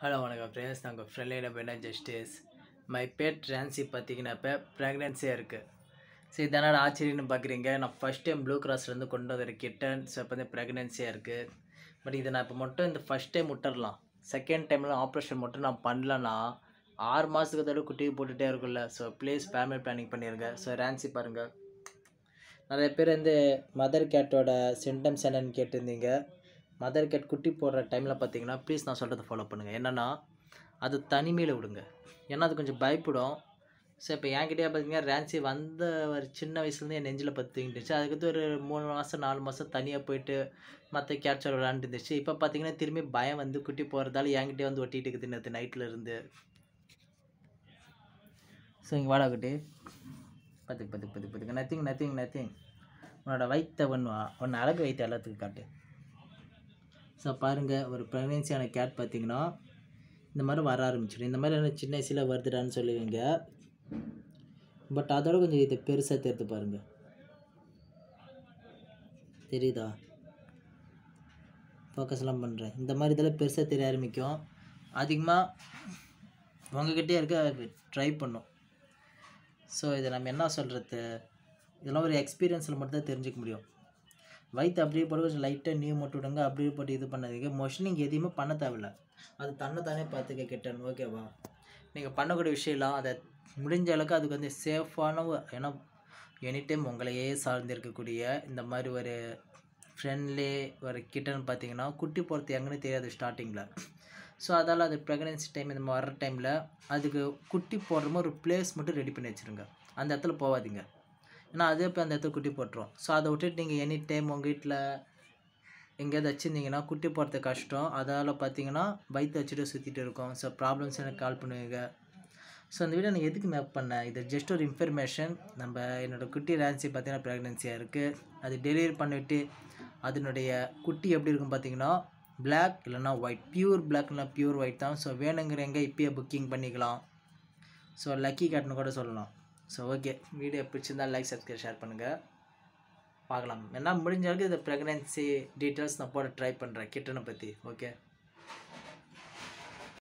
hello வணக்கம் friends நாங்கள் ஃப்ரெண்ட்லியில் பண்ண ஜஸ்டிஸ் மை பேட் ரான்சி பார்த்தீங்கன்னா இப்போ ப்ரெக்னென்சியாக இருக்குது ஸோ இதனால் ஆச்சரியன்னு பார்க்குறீங்க நான் ஃபஸ்ட் டைம் ப்ளூ கிராஸ்லேருந்து கொண்டு வந்த கிட்டன் ஸோ இப்போ வந்து ப்ரெக்னென்சியாக இருக்குது பட் இதை நான் இப்போ மட்டும் இந்த ஃபஸ்ட் டைம் விட்டுறலாம் செகண்ட் டைமில் ஆப்ரேஷன் மட்டும் நான் பண்ணலன்னா ஆறு மாதத்துக்கு தடவை குட்டியை போட்டுகிட்டே இருக்கும்ல ஸோ ப்ளீஸ் ஃபேமிலி பிளானிங் பண்ணிடுங்க ஸோ ரான்சி பாருங்கள் நிறைய பேர் வந்து மதர் கேட்டோட சிம்டம்ஸ் என்னன்னு கேட்டிருந்தீங்க மதர் கேட் குட்டி போடுற டைமில் பார்த்தீங்கன்னா ப்ளீஸ் நான் சொல்கிறத ஃபாலோ பண்ணுங்கள் என்னென்னா அது தனிமையில் விடுங்க ஏன்னா அது கொஞ்சம் பயப்படும் ஸோ இப்போ என்கிட்டயே பார்த்தீங்கன்னா ரேன்சி வந்த ஒரு சின்ன வயசுலேருந்து என் நெஞ்சில் பற்றிக்கிட்டுச்சு அதுக்கடுத்து ஒரு மூணு மாதம் நாலு மாதம் தனியாக போயிட்டு மற்ற கேட்சர் விளாண்டு இருந்துச்சு இப்போ பார்த்தீங்கன்னா திரும்பி பயம் வந்து குட்டி போகிறதால என்கிட்டயே வந்து ஒட்டிட்டு இருக்குது நேற்று நைட்டில் இருந்து ஸோ இங்கே வாடா குட்டி பத்துக்கு பத்துக்கு பத்துக்கு பத்துக்கு நத்திங் நத்திங் நத்திங் உன்னோட வைத்த ஒன்று ஒன்று அழகு வைத்த எல்லாத்துக்கும் காட்டு ஸோ பாருங்கள் ஒரு ப்ரெக்னென்சியான கேட் பார்த்தீங்கன்னா இந்த மாதிரி வர ஆரம்பிச்சிடும் இந்த மாதிரி என்ன சின்ன வயசில் வருதுடான்னு சொல்லுவீங்க பட் அதோட கொஞ்சம் இது பெருசாக தெரிந்து பாருங்கள் தெரியுதா ஃபோக்கஸ்லாம் பண்ணுறேன் இந்த மாதிரி இதெல்லாம் பெருசாக தெரிய ஆரம்பிக்கும் அதிகமாக உங்ககிட்டே இருக்க ட்ரை பண்ணும் ஸோ இதை நம்ம என்ன சொல்கிறது இதெல்லாம் ஒரு எக்ஸ்பீரியன்ஸில் மட்டும் தான் தெரிஞ்சுக்க முடியும் வயிற்று அப்படியே போட்டு கொஞ்சம் லைட்டாக நீ மட்டும் விடுங்க அப்படியே போட்டு இது பண்ணாதீங்க மோஷனிங் எதையுமே பண்ண தேவையில்ல அது தன்னை தானே பார்த்துக்க கெட்டன் ஓகேவா நீங்கள் பண்ணக்கூடிய விஷயம்லாம் அதை முடிஞ்ச அளவுக்கு அதுக்கு வந்து சேஃபான ஒ- ஏன்னா எனி டைம் உங்களையே சார்ந்து இருக்கக்கூடிய இந்த மாதிரி ஒரு ஃப்ரெண்ட்லி ஒரு கிட்டன் பார்த்தீங்கன்னா குட்டி போகிறது எங்கன்னு தெரியாது ஸ்டார்டிங்கில் ஸோ அதால் அது ப்ரெக்னென்சி டைம் இந்த மாதிரி வர்ற டைமில் அதுக்கு குட்டி போடுற மாதிரி ஒரு பிளேஸ் மட்டும் ரெடி பண்ணி வச்சுருங்க அந்த இடத்துல போகாதீங்க ஏன்னா அதே போய் அந்த இடத்துல குட்டி போட்டுரும் ஸோ அதை விட்டுட்டு நீங்கள் எனி டைம் உங்கள் வீட்டில் எங்கேயாவது வச்சுருந்தீங்கன்னா குட்டி போடுறது கஷ்டம் அதால் பார்த்தீங்கன்னா வயிற்று வச்சுட்டு சுற்றிட்டு இருக்கோம் ஸோ ப்ராப்ளம்ஸ் எனக்கு கால் பண்ணுவீங்க ஸோ அந்த வீடியோ நான் எதுக்கு மேப் பண்ணேன் இது ஜஸ்ட் ஒரு இன்ஃபர்மேஷன் நம்ம என்னோடய குட்டி ரான்சி பார்த்தீங்கன்னா ப்ரெக்னென்சியாக இருக்குது அது டெலிவரி பண்ணிவிட்டு அதனுடைய குட்டி எப்படி இருக்கும் பார்த்தீங்கன்னா Black இல்லைன்னா ஒயிட் பியூர் பிளாக்னா பியூர் ஒயிட் தான் ஸோ வேணுங்கிறவங்க இப்பயே புக்கிங் பண்ணிக்கலாம் ஸோ லக்கி கேட்னு கூட சொல்லலாம் ஸோ ஓகே வீடியோ பிடிச்சிருந்தா லைக் சப்ஸ்கிரைப் ஷேர் பண்ணுங்கள் பார்க்கலாம் என்ன முடிஞ்ச அளவுக்கு இந்த ப்ரெக்னென்சி டீட்டெயில்ஸ் நான் போட ட்ரை பண்ணுறேன் கிட்டனை பற்றி ஓகே